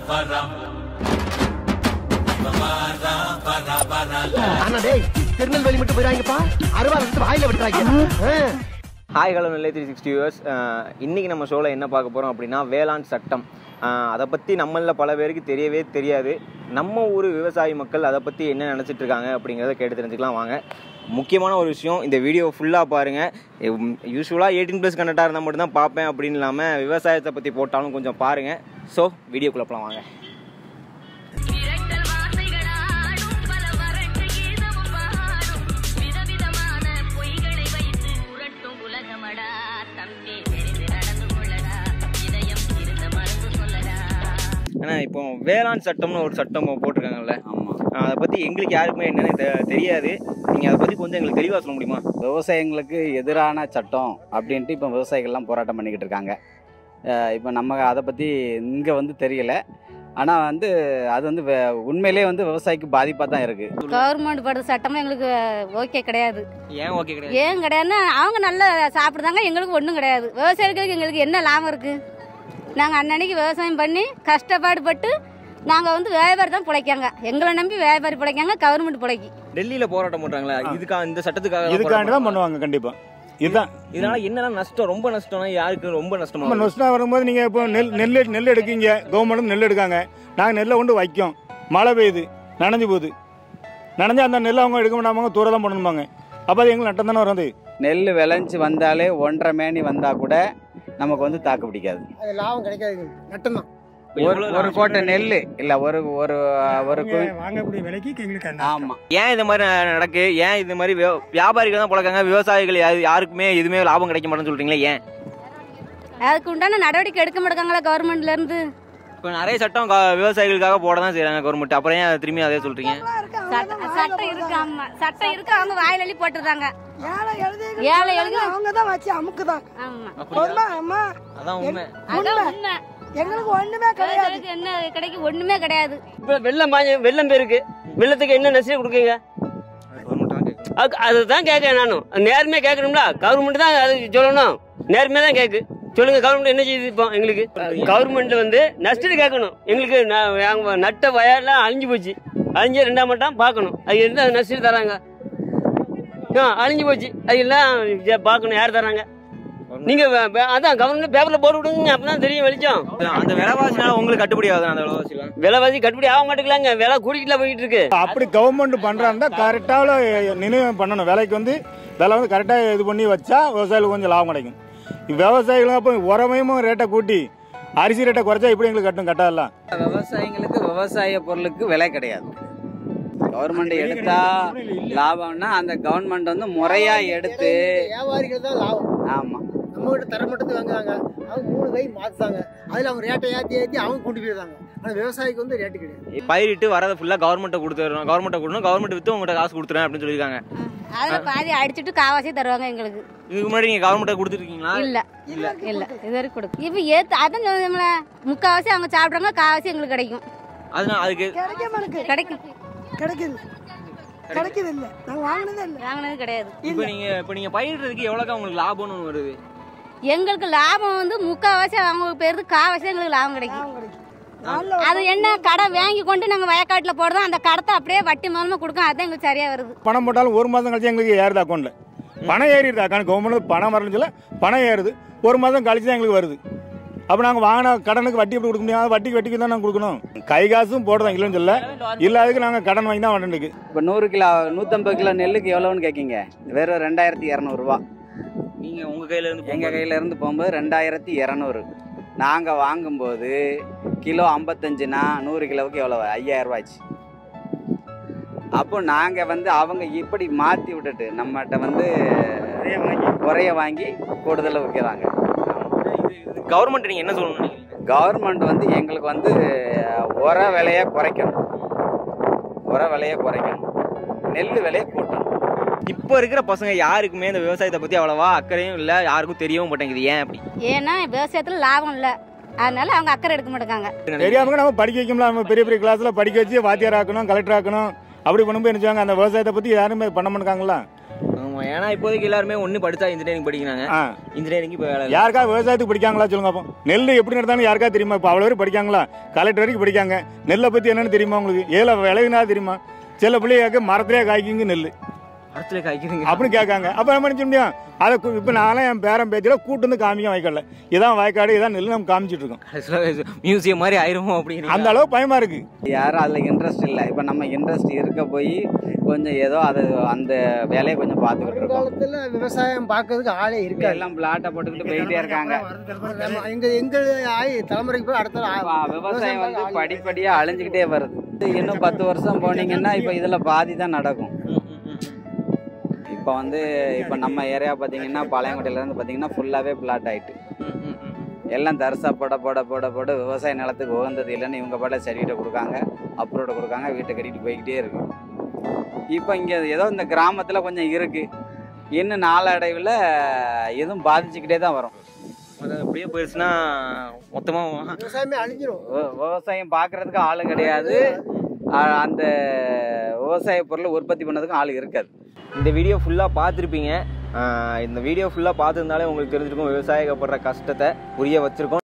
ஆனா டேய் திருநெல்வேலி மட்டும் போயிடாங்கப்பா அருவாள் எடுத்து வாயில விட்டுறாங்க hi hello Nellai three sixty US இன்றைக்கி நம்ம ஷோவில் என்ன பார்க்க போகிறோம் அப்படின்னா வேளாண் சட்டம் அஹ், அதை பற்றி நம்மளில் பல பேருக்கு தெரியவே தெரியாது நம்ம ஊர் விவசாயி மக்கள் அதை பற்றி என்ன நினச்சிட்டு இருக்காங்க அப்படிங்கிறத கேட்டு தெரிஞ்சுக்கலாம் வாங்க முக்கியமான ஒரு விஷயம் இந்த வீடியோ ஃபுல்லாக பாருங்கள் யூஸ்வலாக எயிட்டீன் ப்ளஸ் கண்டக்டாக இருந்தால் மட்டும்தான் பார்ப்பேன் அப்படின்னு இல்லாமல் விவசாயத்தை பற்றி போட்டாலும் கொஞ்சம் பாருங்கள் ஸோ வீடியோக்குள்ளே போகலாம் வாங்க இரட்டல் வார்த்தைகளாடும் பல வறட்டு கீதமும் பாடும் விதவிதமான பொய்களை வைத்து உரட்டும் உலகமடா தம்பி தெரிந்து நடந்து கொள்ளடா இதயம் இருந்த மருந்து சொல்லடா ஏன்னா இப்போ வேளாண் சட்டம்னு ஒரு சட்டம் போட்டிருக்காங்கல்ல ஆமாம் அதை பற்றி எங்களுக்கு யாருக்குமே என்னன்னு தெ- தெரியாது நீங்கள் அதை பற்றி கொஞ்சம் எங்களுக்கு தெளிவாக சொல்ல முடியுமா விவசாயிங்களுக்கு எதிரான சட்டம் அப்படின்ட்டு இப்போ விவசாயிகள்லாம் போராட்டம் பண்ணிக்கிட்டு இருக்காங்க அஹ் இப்போ நம்ம அதை பற்றி இங்கே வந்து தெரியல ஆனால் வந்து அது வந்து வே- உண்மையிலே வந்து விவசாயிக்கு பாதிப்பாக தான் இருக்குது கவர்மெண்ட் போடுற சட்டமும் எங்களுக்கு ஓகே கிடையாது ஏன் ஓகே கிடையாது ஏன் கிடையாதுன்னா அவங்க நல்லா சாப்பிடுதாங்க எங்களுக்கு ஒன்றும் கிடையாது விவசாயிகளுக்கு எங்களுக்கு என்ன லாபம் இருக்கு நாங்கள் அன்னன்னைக்கு விவசாயம் பண்ணி கஷ்டப்பாடு பட்டு நாங்கள் வந்து வியாபாரி தான் பிழைக்காங்க எங்களை நம்பி வியாபாரி பிழைக்காங்க கவர்மெண்ட் பிழைக்கி டெல்லியில போராட்டம் பண்றாங்களா இதுக்காக இந்த சட்டத்துக்காக இதுக்காண்டி தான் பண்ணுவாங்க கண்டிப்பா இதுதான் இதனால என்னன்னா நஷ்டம் ரொம்ப நஷ்டம்னா யாருக்கு ரொம்ப நஷ்டமா நம்ம வருது? நொஸ்டா வரும்போது நீங்க இப்போ நெல் நெல் நெல் எடுக்கீங்க கவர்மெண்ட் நெல் எடுக்காங்க நாங்கள் நெல்லை கொண்டு வைக்கோம் மழை பெய்யுது நனைஞ்சு போகுது நனைஞ்சு அந்த நெல்லை அவங்க எடுக்க மாட்டாங்க தூர தான் பண்ணணுமாங்க அப்போ அது எங்களுக்கு நட்டம் தானே வரும் அது நெல் விளைஞ்சு வந்தாலே ஒன்றரை மேனி வந்தால் கூட நமக்கு வந்து தாக்கு பிடிக்காது அது லாபம் கிடைக்காது நட்டம் தான் இப்ப ஒரு எவ்வளவு ஒரு கோட்டை நெல் இல்லை ஒரு ஒரு ஒரு கு- வாங்கக்கூடிய விலைக்கு எங்களுக்கு ஆமாம் ஏன் இந்த மாதிரி நடக்கு ஏன் இந்த மாதிரி வியா- வியாபாரிகள் தான் பழக்காங்க விவசாயிகள் யா- யாருக்குமே எதுவுமே லாபம் கிடைக்க மாட்டேன்னு சொல்றீங்களா ஏன் அதுக்கு உண்டான நடவடிக்கை எடுக்க மாட்டாங்களா கவர்மெண்ட்ல இருந்து இப்போ நிறைய சட்டம் க- விவசாயிகளுக்காக போட தான் செய்றாங்க கவர்மெண்ட் அப்புறம் ஏன் திரும்பி அதே சொல்றீங்க சட்டம் சட்டம் இருக்கு ஆமா சட்டம் இருக்கு அவங்க வாயில் அள்ளி போட்டுருந்தாங்க ஏழை எழுதி ஏழை எழுதி அவங்க தான் வச்சு அமுக்குதான் ஆமா உண்மை அம்மா அதான் உண்மை அதான் உண்மை எங்களுக்கு ஒண்ணுமே கிடையாது விவசாயிகளுக்கு என்ன கிடைக்கும் ஒண்ணுமே கிடையாது இப்போ வெள்ளம் பாஞ்சு வெள்ளம் பெருக்கு வெள்ளத்துக்கு என்ன நஷ்டம் கொடுக்குங்க கவர்மெண்ட் தான் கேட்கணும். அது அதுதான் கேட்கறேன் நானும் நேர்மையாக கேட்கணும்ல கவர்மெண்ட் தான் அது சொல்லணும் நேர்மையாக தான் கேட்கு சொல்லுங்க கவர்மெண்ட் என்ன செய்யுது இப்போ எங்களுக்கு கவர்மெண்ட் வந்து நஷ்டத்தை கேட்கணும் எங்களுக்கு ந- நாங்க நட்ட வயல்லாம் அழிஞ்சு போச்சு அழிஞ்சு ரெண்டாம் மட்டும் பார்க்கணும் அது என்ன நஷ்டத்தை தராங்க ஆ அழிஞ்சு போச்சு அது எல்லாம் இதை பார்க்கணும் யார் தராங்க நீங்க வே- வே- அதான் கவர்மெண்ட் பேப்பர்ல போட்டு விடுங்க அப்பதான் தெரியும் வெளிச்சம் அந்த விலைவாசினால உங்களுக்கு கட்டுப்படி ஆகுது அந்த விலைவாசிலாம் விலைவாசி கட்டுப்படி ஆக மாட்டேங்கலாங்க விலை கூட்டிகிட்டு போயிட்டு இருக்கு அப்படி கவர்மெண்ட் பண்ணுறாருந்தா கரெக்டாக நினைவு பண்ணணும் விலைக்கு வந்து விலை வந்து கரெக்டாக இது பண்ணி வச்சா விவசாயிகளுக்கு கொஞ்சம் லாபம் கிடைக்கும் விவசாயிகளுக்கு அப்போ உரமையும் ரேட்டை கூட்டி அரிசி ரேட்டை குறைச்சா இப்படி எங்களுக்கு கட்டும் கட்டாதலாம் விவசாயிங்களுக்கு விவசாய பொருளுக்கு விலை கிடையாது கவர்மெண்ட் எடுத்தா லாபம்னா அந்த கவர்மெண்ட் வந்து முறையா எடுத்து வியாபாரிகள் தான் லாபம் ஆமா நம்ம கிட்ட தர மட்டும் வாங்குறாங்க அவங்க மூணு கை மாத்துறாங்க அதுல அவங்க ரேட்டை ஏத்தி ஏத்தி அவங்க கொண்டு போயிடுறாங்க ஆனா விவசாயிக்கு வந்து ரேட்டு கிடையாது பயிரிட்டு வரதை ஃபுல்லாக கவர்மெண்ட்டை கொடுத்துறோம் கவர்மெண்ட்டை கொடுக்கணும் கவர்மெண்ட் வித்து உங்கள்கிட்ட காசு கொடுத்துறேன் அப்படின்னு சொல்லியிருக்காங்க அதுல பாதி அடிச்சுட்டு காவாசி தருவாங்க எங்களுக்கு இதுக்கு முன்னாடி நீங்கள் கவர்மெண்ட்டை கொடுத்துருக்கீங்களா இல்ல இல்ல இல்ல இது வரைக்கும் கொடுக்கும் இப்ப ஏத்து அதான் சொல்லுங்கள முக்காவாசி அவங்க சாப்பிடுறாங்க காவாசி எங்களுக்கு கிடைக்கும் அதனால அதுக்கு கிடைக்க மாட்டேங்குது கிடைக்கும் கிடைக்குது கிடைக்குது இல்ல நாங்க வாங்கினதே இல்ல வாங்கினது கிடையாது இப்போ நீங்கள் இப்போ நீங்கள் பயிரிடுறதுக்கு எவ்வளோக்கா உங்களுக்கு லாபம்னு ஒண்ணு வருது எங்களுக்கு லாபம் வந்து முக்காவாசி அவங்க பேருந்து காவாசி எங்களுக்கு லாபம் கிடைக்கும் லாபம் கிடைக்கும் நல்ல அது என்ன கடை வாங்கி கொண்டு நாங்க வயக்காட்டுல போடுறோம் அந்த கடத்தை அப்படியே வட்டி மூலமா கொடுக்கும் அதுதான் எங்களுக்கு சரியா வருது பணம் போட்டாலும் ஒரு மாதம் கழிச்சு எங்களுக்கு ஏறுது அக்கௌண்ட்டில் பணம் ஏறிடுது அக்கௌண்ட் கவர்மெண்ட் பணம் வரலன்னு சொல்ல பணம் ஏறுது ஒரு மாதம் கழிச்சு தான் எங்களுக்கு வருது அப்போ நாங்கள் வாங்கின கடனுக்கு வட்டி எப்படி கொடுக்க முடியாது வட்டிக்கு வட்டிக்கு தான் நாங்கள் கொடுக்கணும் கை காசும் போடுறோம் இல்லைன்னு சொல்ல இல்லாததுக்கு நாங்கள் கடன் வாங்கி தான் வரணுக்கு இப்போ நூறு கிலோ நூற்றம்பது கிலோ நெல்லுக்கு எவ்வளோன்னு கேட்கீங்க வெறும் ரெண்டாயிரத்தி இரநூறுவா நீங்கள் உங்கள் கையில இருந்து எங்கள் கையில இருந்து போகும்போது ரெண்டாயிரத்தி இரநூறு நாங்கள் வாங்கும்போது கிலோ ஐம்பத்தஞ்சுனா நூறு கிலோவுக்கு எவ்வளோ ஐயாயிரம் ரூபாய்ச்சு அப்போ நாங்கள் வந்து அவங்க இப்படி மாற்றி விட்டுட்டு நம்மகிட்ட வந்து குறைய வாங்கி கூடுதலாக விற்கிறாங்க கவர்மெண்ட் நீங்கள் என்ன சொல்லணும்னு நினைக்கிறீங்க கவர்மெண்ட் வந்து எங்களுக்கு வந்து உர விலையை குறைக்கணும் உர விலையை குறைக்கணும் நெல் விலையை கூட்டணும் இப்போ இருக்கிற பசங்க யாருக்குமே இந்த விவசாயத்தை பற்றி அவ்வளவா அக்கறையும் இல்லை யாருக்கும் தெரியவும் மாட்டேங்குது ஏன் அப்படி ஏன்னா விவசாயத்துல லாபம் இல்ல அதனால அவங்க அக்கறை எடுக்க மாட்டாங்க தெரியாம நம்ம படிக்க வைக்கணும்ல நம்ம பெரிய பெரிய கிளாஸ்ல படிக்க வச்சு வாத்தியார் ஆக்கணும் கலெக்டர் ஆக்கணும் அப்படி பண்ணும்போது என்ன செய்வாங்க அந்த விவசாயத்தை பத்தி யாருமே பண்ண மாட்டாங்களா ஆமா ஆமா ஏன்னா இப்போதைக்கு எல்லாருமே ஒண்ணு படிச்சா இன்ஜினியரிங் படிக்கிறாங்க ஆ இன்ஜினியரிங் இப்போ வேலை இல்ல. யாருக்கா விவசாயத்துக்கு படிக்காங்களா சொல்லுங்க அப்போ நெல் எப்படி நடத்தாலும் யாருக்கா தெரியுமா இப்போ அவ்வளோ பேர் படிக்காங்களா கலெக்டர் வரைக்கும் படிக்காங்க நெல்லை பற்றி என்னன்னு தெரியுமா உங்களுக்கு ஏல விளைவினா தெரியுமா சில பிள்ளையாக்க மரத்திலே காய்க்குங்க நெல் மரத்துல காய்க்குதுங்க அப்படின்னு கேட்காங்க அப்போ நம்ம நினைச்ச முடியும் அதை இப்போ நானும் என் பேரன் பேத்தியில கூட்டு வந்து காமிக்க வாய்க்கால இதான் வாய்க்காடு இதான் நெல் நம்ம காமிச்சிட்டு இருக்கோம் மியூசியம் மாதிரி ஆயிருமோ அப்படின்னு அந்த அளவு பயமா இருக்கு யாரும் அதில் இன்ட்ரெஸ்ட் இல்லை இப்போ நம்ம இன்ட்ரெஸ்ட் இருக்க போய் கொஞ்சம் ஏதோ அது அந்த வேலையை கொஞ்சம் பார்த்துக்கிட்டு இருக்கோம் காலத்துல விவசாயம் பார்க்கறதுக்கு ஆளே இங்க இருக்காது எல்லாம் பிளாட்டை போட்டுக்கிட்டு போயிட்டே இருக்காங்க நம்ம எங்க எங்க ஆயி தலைமுறைக்கு போய் அடுத்த இப்ப விவசாயம் வந்து படிப்படியா அழிஞ்சுக்கிட்டே வருது இன்னும் பத்து வருஷம் போனீங்கன்னா இப்போ இதுல பாதி தான் நடக்கும் இப்போ வந்து இப்போ நம்ம ஏரியா பார்த்தீங்கன்னா பாளையங்கோட்டையில இருந்து பார்த்தீங்கன்னா ஃபுல்லாகவே பிளாட் ஆயிட்டு எல்லாம் தரிசா போட போட போட போட விவசாய நிலத்துக்கு உகந்தது இல்லைன்னு இவங்க பாட்ட சரிகிட்ட கொடுக்காங்க அப்ரோட கொடுக்காங்க வீட்டை கட்டிட்டு போய்கிட்டே இருக்கு இப்போ இங்கே ஏதோ இந்த கிராமத்தில் கொஞ்சம் இருக்கு இன்னும் நாளடைவில் எதுவும் பாதிச்சுக்கிட்டே தான் வரும் அது அப்படியே போயிடுச்சுன்னா மொத்தமா விவசாயமே அழிஞ்சிரும் விவ- விவசாயம் பார்க்கறதுக்கு ஆள் கிடையாது அ- அந்த விவசாய பொருளை உற்பத்தி பண்ணதுக்கும் ஆள் இருக்காது இந்த வீடியோ ஃபுல்லாக பார்த்துருப்பீங்க ஆஹ் இந்த வீடியோ ஃபுல்லாக பார்த்துருந்தாலே உங்களுக்கு தெரிஞ்சிருக்கும் விவசாயிக்கப்படுற கஷ்டத்தை புரிய வச்சிருக்கோம்